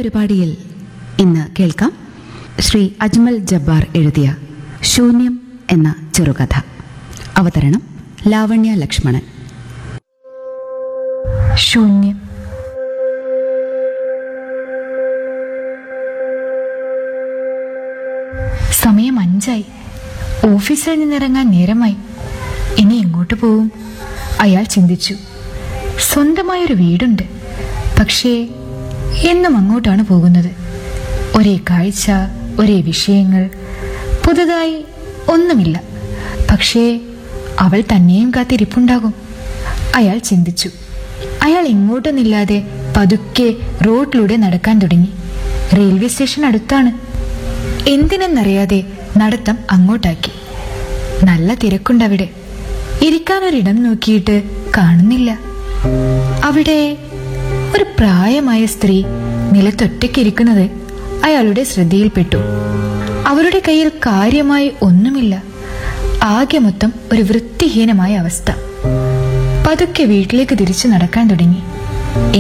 പരിപാടിയിൽ ഇന്ന് കേൾക്കാം ശ്രീ അജ്മൽ ജബ്ബാർ എഴുതിയ ശൂന്യം എന്ന ചെറുകഥ അവതരണം ലാവണ്യ ലക്ഷ്മണൻ ശൂന്യം സമയം അഞ്ചായി ഓഫീസിൽ നിന്നിറങ്ങാൻ നേരമായി ഇനി എങ്ങോട്ട് പോവും അയാൾ ചിന്തിച്ചു സ്വന്തമായൊരു വീടുണ്ട് പക്ഷേ എന്നും അങ്ങോട്ടാണ് പോകുന്നത് ഒരേ കാഴ്ച ഒരേ വിഷയങ്ങൾ പുതുതായി ഒന്നുമില്ല പക്ഷേ അവൾ തന്നെയും കാത്തിരിപ്പുണ്ടാകും അയാൾ ചിന്തിച്ചു അയാൾ എങ്ങോട്ടൊന്നില്ലാതെ പതുക്കെ റോഡിലൂടെ നടക്കാൻ തുടങ്ങി റെയിൽവേ സ്റ്റേഷൻ അടുത്താണ് എന്തിനെന്നറിയാതെ നടത്തം അങ്ങോട്ടാക്കി നല്ല തിരക്കുണ്ടവിടെ ഇരിക്കാനൊരിടം നോക്കിയിട്ട് കാണുന്നില്ല അവിടെ ഒരു പ്രായമായ സ്ത്രീ നിലത്തൊറ്റയ്ക്കിരിക്കുന്നത് അയാളുടെ ശ്രദ്ധയിൽപ്പെട്ടു അവരുടെ കയ്യിൽ കാര്യമായി ഒന്നുമില്ല ആകെ മൊത്തം ഒരു വൃത്തിഹീനമായ അവസ്ഥ പതുക്കെ വീട്ടിലേക്ക് തിരിച്ചു നടക്കാൻ തുടങ്ങി